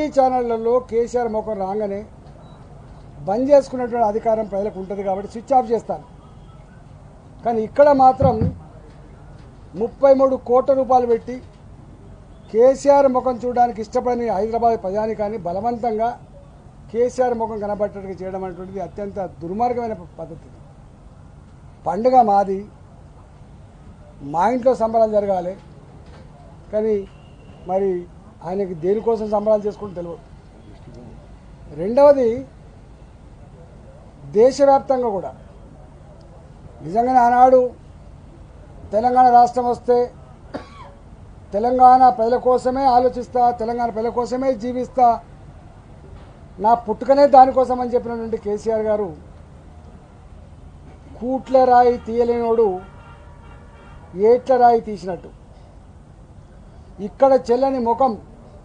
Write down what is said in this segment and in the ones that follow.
TV ఛానళ్లలో కేసీఆర్ ముఖం రాగానే బంద్ చేసుకునేటువంటి అధికారం ప్రజలకు ఉంటుంది కాబట్టి స్విచ్ ఆఫ్ చేస్తాను కానీ ఇక్కడ మాత్రం ముప్పై మూడు కోట్ల రూపాయలు పెట్టి కేసీఆర్ ముఖం చూడడానికి ఇష్టపడని హైదరాబాద్ ప్రజానికాన్ని బలవంతంగా కేసీఆర్ ముఖం కనబట్టేట్టుగా చేయడం అనేటువంటిది అత్యంత దుర్మార్గమైన పద్ధతి పండుగ మాది మా ఇంట్లో సంబరాలు జరగాలి కానీ మరి ఆయనకి దేనికోసం సంబరాలు చేసుకుంటూ తెలియదు రెండవది దేశవ్యాప్తంగా కూడా నిజంగానే ఆనాడు తెలంగాణ రాష్ట్రం వస్తే తెలంగాణ ప్రజల కోసమే ఆలోచిస్తా తెలంగాణ ప్రజల కోసమే జీవిస్తా నా పుట్టుకనే దానికోసం అని చెప్పినటువంటి కేసీఆర్ గారు కూట్ల రాయి తీయలేనోడు ఏట్ల రాయి తీసినట్టు ఇక్కడ చెల్లని ముఖం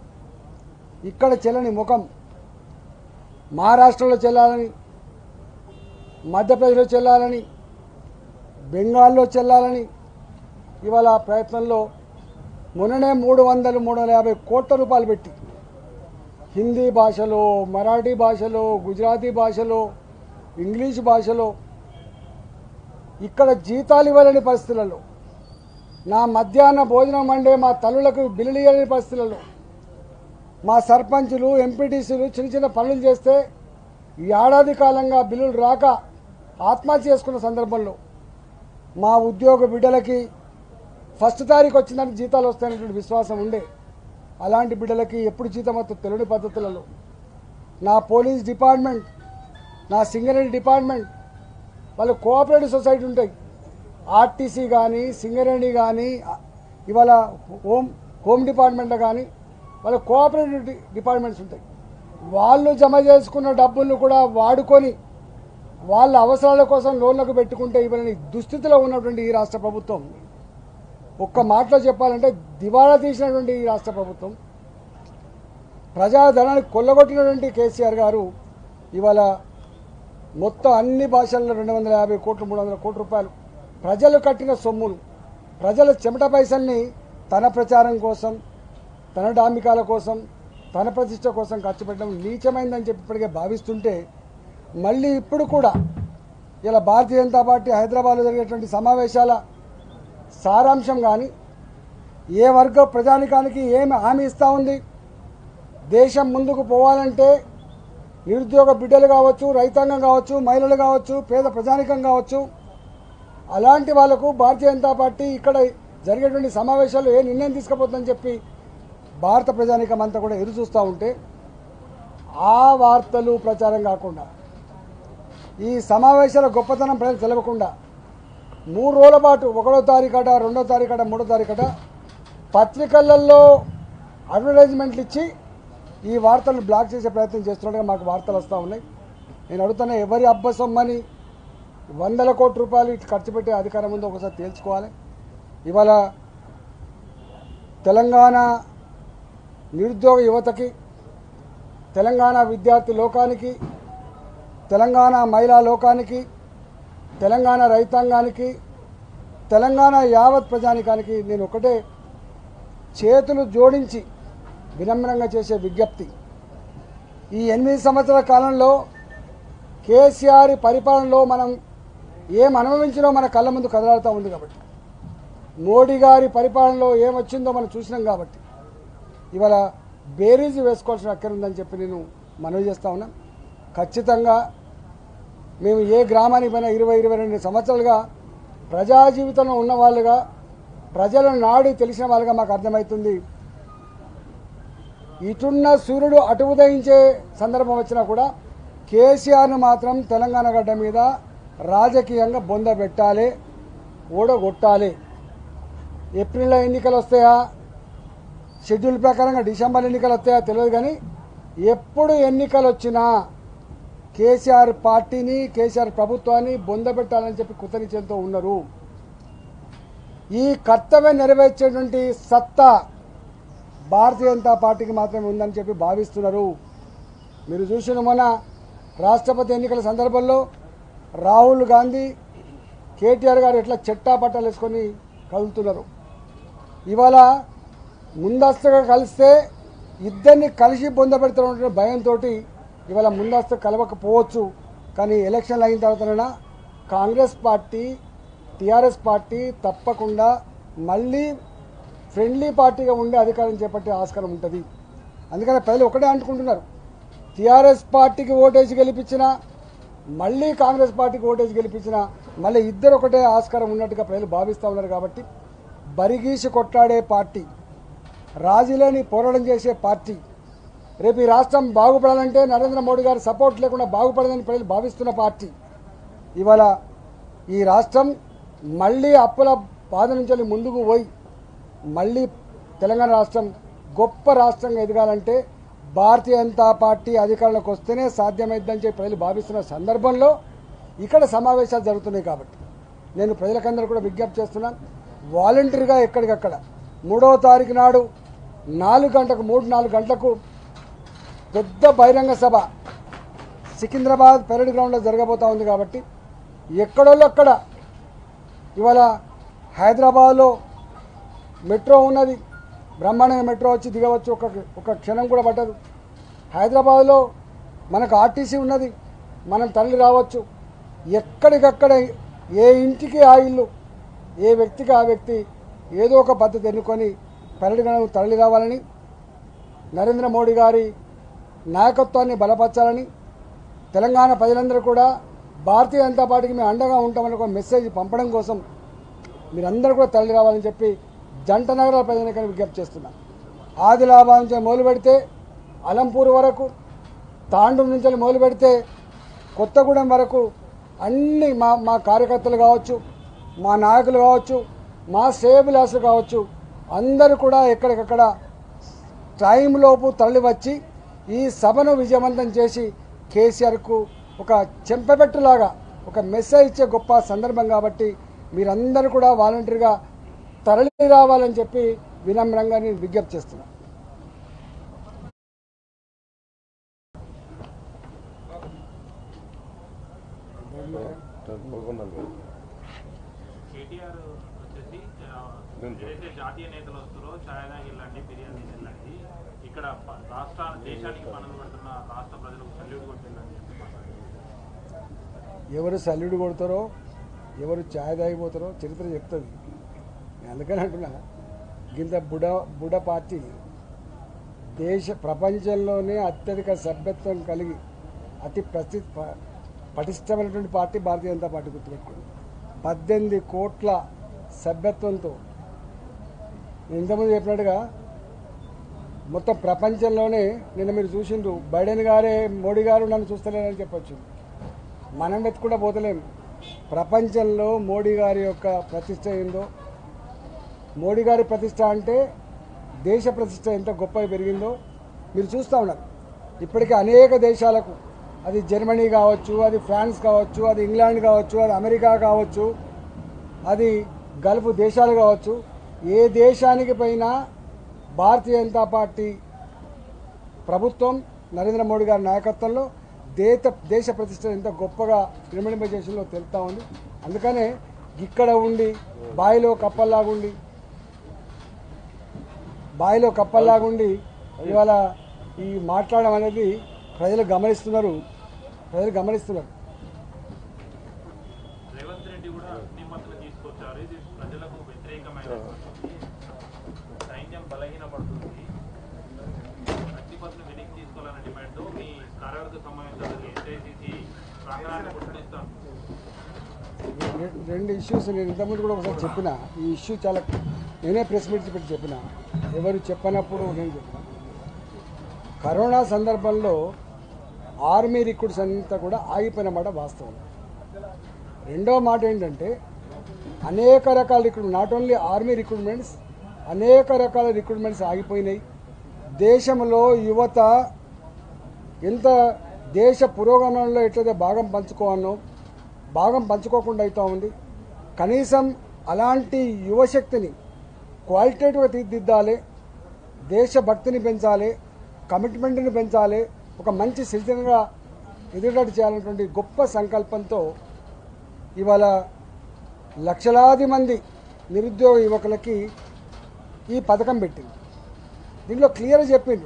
ఇక్కడ చెల్లని ముఖం మహారాష్ట్రలో చెల్లాలని మధ్యప్రదేశ్లో చెల్లాలని బెంగాల్లో చెల్లాలని ఇవాళ ఆ ప్రయత్నంలో మొన్ననే మూడు వందలు మూడు వందల యాభై కోట్ల రూపాయలు పెట్టి హిందీ భాషలో మరాఠీ భాషలో గుజరాతీ భాషలో ఇంగ్లీష్ భాషలో ఇక్కడ జీతాలు ఇవ్వలేని పరిస్థితులలో నా మధ్యాహ్న భోజనం అంటే మా తల్లులకు బిల్లులు ఇవ్వలేని పరిస్థితులలో మా సర్పంచులు ఎంపీటీసీలు చిన్న చిన్న పనులు చేస్తే ఈ ఏడాది కాలంగా బిల్లులు రాక ఆత్మహత్య చేసుకున్న సందర్భంలో మా ఉద్యోగ బిడ్డలకి ఫస్ట్ తారీఖు వచ్చిందని జీతాలు వస్తాయనేటువంటి విశ్వాసం ఉండే అలాంటి బిడ్డలకి ఎప్పుడు జీతం వస్తుంది తెలియని పద్ధతులలో నా పోలీస్ డిపార్ట్మెంట్ నా సింగరేణి డిపార్ట్మెంట్ వాళ్ళు కోఆపరేటివ్ సొసైటీ ఉంటాయి ఆర్టీసీ కానీ సింగరేణి కానీ ఇవాళ హోమ్ హోమ్ డిపార్ట్మెంట్లో కానీ వాళ్ళ కోఆపరేటివ్ డి- డిపార్ట్మెంట్స్ ఉంటాయి వాళ్ళు జమ చేసుకున్న డబ్బులను కూడా వాడుకొని వాళ్ళ అవసరాల కోసం లోన్లకు పెట్టుకుంటే ఇవ్వని దుస్థితిలో ఉన్నటువంటి ఈ రాష్ట్ర ప్రభుత్వం ఒక్క మాటలో చెప్పాలంటే దివాళా తీసినటువంటి ఈ రాష్ట్ర ప్రభుత్వం ప్రజాధనాన్ని కొల్లగొట్టినటువంటి కేసీఆర్ గారు ఇవాళ మొత్తం అన్ని భాషల్లో రెండు వందల యాభై కోట్లు మూడు వందల కోట్ల రూపాయలు ప్రజలు కట్టిన సొమ్మును ప్రజల చెమట పైసల్ని తన ప్రచారం కోసం తన డాంబికాల కోసం తన ప్రతిష్ట కోసం ఖర్చు పెట్టడం నీచమైందని చెప్పి ఇప్పటికే భావిస్తుంటే మళ్ళీ ఇప్పుడు కూడా ఇలా భారతీయ జనతా పార్టీ హైదరాబాద్లో జరిగేటువంటి సమావేశాల సారాంశం కానీ ఏ వర్గ ప్రజానికానికి ఏమి హామీ ఇస్తూ ఉంది దేశం ముందుకు పోవాలంటే నిరుద్యోగ బిడ్డలు కావచ్చు రైతాంగం కావచ్చు మహిళలు కావచ్చు పేద ప్రజానికం కావచ్చు అలాంటి వాళ్లకు భారతీయ జనతా పార్టీ ఇక్కడ జరిగేటువంటి సమావేశాల్లో ఏ నిర్ణయం తీసుకుపోతుందని చెప్పి భారత ప్రజానికం అంతా కూడా ఎదురు చూస్తూ ఉంటే ఆ వార్తలు ప్రచారం కాకుండా ఈ సమావేశాల గొప్పతనం ప్రజలకు తెలవకుండా మూడు రోజుల పాటు ఒకటో తారీఖట రెండో తారీఖట మూడో తారీఖట పత్రికలలో అడ్వర్టైజ్మెంట్లు ఇచ్చి ఈ వార్తలను బ్లాక్ చేసే ప్రయత్నం చేస్తున్నట్టుగా మాకు వార్తలు వస్తూ ఉన్నాయి నేను అడుగుతున్నా ఎవరి అబ్బసొమ్మని వందల కోట్ల రూపాయలు ఇటు ఖర్చు పెట్టే అధికారం ఉందో ఒకసారి తేల్చుకోవాలి ఇవాళ తెలంగాణ నిరుద్యోగ యువతకి తెలంగాణ విద్యార్థి లోకానికి తెలంగాణ మహిళా లోకానికి తెలంగాణ రైతాంగానికి తెలంగాణ యావత్ ప్రజానికానికి నేను ఒకటే చేతులు జోడించి వినమ్రంగా చేసే విజ్ఞప్తి ఈ ఎనిమిది సంవత్సరాల కాలంలో కేసీఆర్ పరిపాలనలో మనం ఏం అనుభవించినో మన కళ్ళ ముందు కదలాడుతూ ఉంది కాబట్టి మోడీ గారి పరిపాలనలో ఏమొచ్చిందో మనం చూసినాం కాబట్టి ఇవాళ బేరీజు వేసుకోవాల్సిన అక్కర ఉందని చెప్పి నేను మనవి చేస్తా ఉన్నా ఖచ్చితంగా మేము ఏ గ్రామానికి పోయినా ఇరవై ఇరవై రెండు సంవత్సరాలుగా ప్రజా జీవితంలో ఉన్న వాళ్ళుగా ప్రజల నాడి తెలిసిన వాళ్ళుగా మాకు అర్థమవుతుంది ఇటున్న సూర్యుడు అటు ఉదయించే సందర్భం వచ్చినా కూడా కేసీఆర్ను మాత్రం తెలంగాణ గడ్డ మీద రాజకీయంగా బొంద పెట్టాలి ఓడగొట్టాలి ఏప్రిల్లో ఎన్నికలు వస్తాయా షెడ్యూల్ ప్రకారంగా డిసెంబర్ ఎన్నికలు వస్తాయా తెలియదు కానీ ఎప్పుడు ఎన్నికలు వచ్చినా కేసీఆర్ పార్టీని కేసీఆర్ ప్రభుత్వాన్ని బొంద పెట్టాలని చెప్పి కృతనిశ్చయంతో ఉన్నారు ఈ కర్తవ్యం నెరవేర్చేటువంటి సత్తా భారతీయ జనతా పార్టీకి మాత్రమే ఉందని చెప్పి భావిస్తున్నారు మీరు చూసిన మొన్న రాష్ట్రపతి ఎన్నికల సందర్భంలో రాహుల్ గాంధీ కేటీఆర్ గారు ఎట్లా చెట్టా పట్టాలు వేసుకొని కదులుతున్నారు ఇవాళ ముందస్తుగా కలిస్తే ఇద్దరిని కలిసి పొందబెడుతున్న భయంతో ఇవాళ ముందస్తు కలవకపోవచ్చు కానీ ఎలక్షన్లు అయిన తర్వాతనైనా కాంగ్రెస్ పార్టీ టీఆర్ఎస్ పార్టీ తప్పకుండా మళ్ళీ ఫ్రెండ్లీ పార్టీగా ఉండే అధికారం చేపట్టే ఆస్కారం ఉంటుంది అందుకని ప్రజలు ఒకటే అనుకుంటున్నారు టీఆర్ఎస్ పార్టీకి ఓటేసి గెలిపించిన మళ్ళీ కాంగ్రెస్ పార్టీకి ఓటేసి గెలిపించిన మళ్ళీ ఇద్దరు ఒకటే ఆస్కారం ఉన్నట్టుగా ప్రజలు భావిస్తూ ఉన్నారు కాబట్టి బరిగీసి కొట్లాడే పార్టీ రాజీలేని పోరాటం చేసే పార్టీ రేపు ఈ రాష్ట్రం బాగుపడాలంటే నరేంద్ర మోడీ గారి సపోర్ట్ లేకుండా బాగుపడదని ప్రజలు భావిస్తున్న పార్టీ ఇవాళ ఈ రాష్ట్రం మళ్ళీ అప్పుల బాధ నుంచి వెళ్ళి ముందుకు పోయి మళ్ళీ తెలంగాణ రాష్ట్రం గొప్ప రాష్ట్రంగా ఎదగాలంటే భారతీయ జనతా పార్టీ అధికారంలోకి వస్తేనే సాధ్యమైద్దని చెప్పి ప్రజలు భావిస్తున్న సందర్భంలో ఇక్కడ సమావేశాలు జరుగుతున్నాయి కాబట్టి నేను ప్రజలకందరూ కూడా విజ్ఞప్తి చేస్తున్నాను వాలంటరీగా ఎక్కడికక్కడ మూడవ తారీఖు నాడు నాలుగు గంటలకు మూడు నాలుగు గంటలకు పెద్ద బహిరంగ సభ సికింద్రాబాద్ పెరడ్ గ్రౌండ్లో జరగబోతా ఉంది కాబట్టి ఎక్కడోళ్ళు అక్కడ ఇవాళ హైదరాబాద్లో మెట్రో ఉన్నది బ్రహ్మాండంగా మెట్రో వచ్చి దిగవచ్చు ఒక ఒక క్షణం కూడా పట్టదు హైదరాబాద్లో మనకు ఆర్టీసీ ఉన్నది మనం తరలి రావచ్చు ఎక్కడికక్కడ ఏ ఇంటికి ఆ ఇల్లు ఏ వ్యక్తికి ఆ వ్యక్తి ఏదో ఒక పద్ధతి ఎన్నుకొని పర్యటనకు తరలి రావాలని నరేంద్ర మోడీ గారి నాయకత్వాన్ని బలపరచాలని తెలంగాణ ప్రజలందరూ కూడా భారతీయ జనతా పార్టీకి మేము అండగా ఉంటామని ఒక మెసేజ్ పంపడం కోసం మీరందరూ కూడా తరలి రావాలని చెప్పి జంట నగరాల ప్రజలకి విజ్ఞప్తి చేస్తున్నాం ఆదిలాబాద్ నుంచి మొదలు పెడితే అలంపూర్ వరకు తాండూరు నుంచి మొదలు పెడితే కొత్తగూడెం వరకు అన్ని మా మా కార్యకర్తలు కావచ్చు మా నాయకులు కావచ్చు మా శ్రేయభిలాసులు కావచ్చు అందరూ కూడా ఎక్కడికక్కడ టైంలోపు తరలి వచ్చి ఈ సభను విజయవంతం చేసి కేసీఆర్కు ఒక చెంపబెట్టులాగా ఒక మెసేజ్ ఇచ్చే గొప్ప సందర్భం కాబట్టి మీరందరూ కూడా వాలంటరీగా తరలి రావాలని చెప్పి వినమ్రంగా నేను విజ్ఞప్తి చేస్తున్నాను కేటీఆర్ వచ్చేసి ఆ, ఏదైతే జాతీయ నేతలు వస్తారో ఛాయదాగి వెళ్ళండి బిర్యానీ వెళ్ళండి ఇక్కడ ప- రాష్ట్ర దేశానికి పనులు పెడుతున్న రాష్ట్ర ప్రజలకు సల్యూట్ కొట్టిందని చెప్పి మాట్లాడారు ఎవరు సల్యూడు కొడతారో ఎవరు ఛాయ్ తాగిపోతారో చరిత్ర చెప్తుంది నేను అందుకని అంటున్నా గింత బుడ బుడ పార్టీ దేశ ప్రపంచంలోనే అత్యధిక సభ్యత్వం కలిగి అతి ప్రసి ప- పటిష్టమైనటువంటి పార్టీ భారతీయ జనతా పార్టీ గుర్తుపెట్టుకుంది పద్దెనిమిది కోట్ల సభ్యత్వంతో నేను ఇంతకుముందు చెప్పినట్టుగా మొత్తం ప్రపంచంలోనే నిన్న మీరు చూసిండ్రు బైడెన్ గారే మోడీ గారు నన్ను చూస్తలేరని చెప్పొచ్చు మనం వెతుకుండా పోతలేము ప్రపంచంలో మోడీ గారి యొక్క ప్రతిష్ట ఏందో మోడీ గారి ప్రతిష్ట అంటే దేశ ప్రతిష్ట ఎంత గొప్పగా పెరిగిందో మీరు చూస్తూ ఉన్నారు ఇప్పటికే అనేక దేశాలకు అది జర్మనీ కావచ్చు అది ఫ్రాన్స్ కావచ్చు అది ఇంగ్లాండ్ కావచ్చు అది అమెరికా కావచ్చు అది గల్ఫ్ దేశాలు కావచ్చు ఏ దేశానికి పోయినా భారతీయ జనతా పార్టీ ప్రభుత్వం నరేంద్ర మోడీ గారి నాయకత్వంలో దేశ దేశ ప్రతిష్ట ఎంత గొప్పగా నిర్మణింపజేసిందో తెలుస్తూ ఉంది అందుకనే ఇక్కడ ఉండి బాయిలో కప్పల్లాగుండి బాయిలో కప్పల్లాగుండి ఇవాళ ఈ మాట్లాడడం అనేది ప్రజలు గమనిస్తున్నారు ప్రజలు గమనిస్తున్నారు రేవంత్ రెడ్డి కూడా నిమ్మతులు తీసుకొచ్చారు ఇది ప్రజలకు వ్యతిరేకమైనటువంటి సైన్యం బలహీనపడుతుంది అగ్నిపత్ని వెనక్కి తీసుకోవాలనే డిమాండ్ మీ కార్యవర్గ సమావేశాలకు ఎస్ఐసిసి ప్రాంగణాన్ని గుర్తిస్తాం రె- రెండు ఇష్యూస్ నేను ఇంతకుముందు కూడా ఒకసారి చెప్పిన ఈ ఇష్యూ చాలా నేనే ప్రెస్ మీట్ పెట్టి చెప్పిన ఎవరు చెప్పనప్పుడు నేను చెప్పిన కరోనా సందర్భంలో ఆర్మీ రిక్రూట్స్ అంతా కూడా ఆగిపోయిన మాట వాస్తవం రెండో మాట ఏంటంటే అనేక రకాల recruit not only army recruitments అనేక రకాల రిక్రూట్మెంట్స్ ఆగిపోయినాయి దేశంలో యువత ఎంత దేశ పురోగమనంలో ఎట్లయితే భాగం పంచుకోవాలో భాగం పంచుకోకుండా అవుతూ ఉంది కనీసం అలాంటి యువశక్తిని క్వాలిటేటివ్గా తీర్చిదిద్దాలి దేశభక్తిని పెంచాలి కమిట్మెంట్ని పెంచాలి ఒక మంచి సిటిజన్గా ఎదుగుదల చేయాలన్నటువంటి గొప్ప సంకల్పంతో ఇవాళ లక్షలాది మంది నిరుద్యోగ యువకులకి ఈ పథకం పెట్టింది దీంట్లో క్లియర్గా చెప్పిండు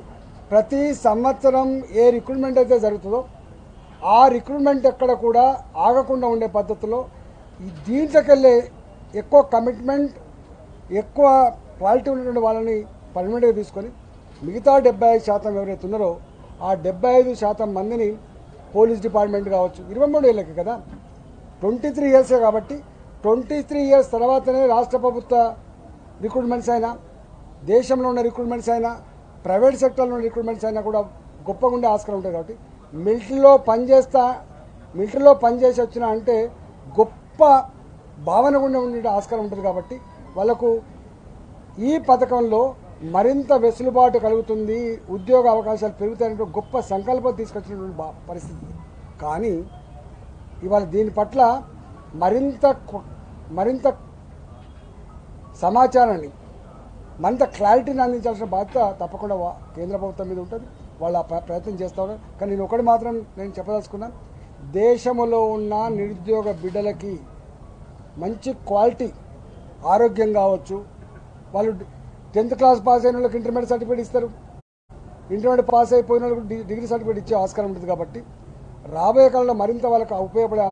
ప్రతి సంవత్సరం ఏ రిక్రూట్మెంట్ అయితే జరుగుతుందో ఆ రిక్రూట్మెంట్ ఎక్కడ కూడా ఆగకుండా ఉండే పద్ధతిలో ఈ దీంట్లోకెళ్ళే ఎక్కువ కమిట్మెంట్ ఎక్కువ క్వాలిటీ ఉన్నటువంటి వాళ్ళని పర్మనెంట్గా తీసుకొని మిగతా డెబ్బై ఐదు శాతం ఎవరైతే ఉన్నారో ఆ డెబ్బై ఐదు శాతం మందిని పోలీస్ డిపార్ట్మెంట్ కావచ్చు ఇరవై మూడు ఏళ్ళకి కదా ట్వంటీ త్రీ ఇయర్సే కాబట్టి ట్వంటీ త్రీ ఇయర్స్ తర్వాతనే రాష్ట్ర ప్రభుత్వ రిక్రూట్మెంట్స్ అయినా దేశంలో ఉన్న రిక్రూట్మెంట్స్ అయినా ప్రైవేట్ సెక్టర్లో ఉన్న రిక్రూట్మెంట్స్ అయినా కూడా గొప్పగా ఉండే ఆస్కారం ఉంటుంది కాబట్టి మిలిటరీలో పనిచేస్తా మిలిటరీలో పనిచేసి వచ్చిన అంటే గొప్ప భావన కూడా ఉండే ఆస్కారం ఉంటుంది కాబట్టి వాళ్ళకు ఈ పథకంలో మరింత వెసులుబాటు కలుగుతుంది ఉద్యోగ అవకాశాలు పెరుగుతాయనే గొప్ప సంకల్పం తీసుకొచ్చినటువంటి బా- పరిస్థితి కానీ ఇవాళ దీని పట్ల మరింత కొ- మరింత సమాచారాన్ని మరింత క్లారిటీని అందించాల్సిన బాధ్యత తప్పకుండా వా- కేంద్ర ప్రభుత్వం మీద ఉంటుంది వాళ్ళు ఆ ప్ర- ప్రయత్నం చేస్తూ ఉన్నారు కానీ నేను ఒకటి మాత్రం నేను చెప్పదలుచుకున్నాను దేశంలో ఉన్న నిరుద్యోగ బిడ్డలకి మంచి క్వాలిటీ ఆరోగ్యం కావచ్చు వాళ్ళు టెన్త్ క్లాస్ పాస్ అయిన వాళ్ళకి ఇంటర్మీడియట్ సర్టిఫికేట్ ఇస్తారు ఇంటర్మీడియట్ పాస్ అయిపోయిన వాళ్ళకి డి- డిగ్రీ సర్టిఫికేట్ ఇచ్చే ఆస్కారం ఉంటుంది కాబట్టి రాబోయే కాలంలో మరింత వాళ్ళకి ఉపయోగపడే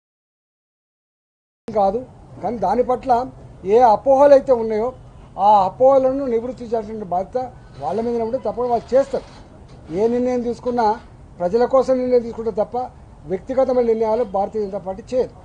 కాదు కానీ దాని పట్ల ఏ అపోహలు అయితే ఉన్నాయో ఆ అపోహలను నివృత్తి చేయాల్సిన బాధ్యత వాళ్ళ మీద ఉంటే తప్పకుండా వాళ్ళు చేస్తారు ఏ నిర్ణయం తీసుకున్నా ప్రజల కోసం నిర్ణయం తీసుకుంటే తప్ప వ్యక్తిగతమైన నిర్ణయాలు భారతీయ జనతా పార్టీ చేయదు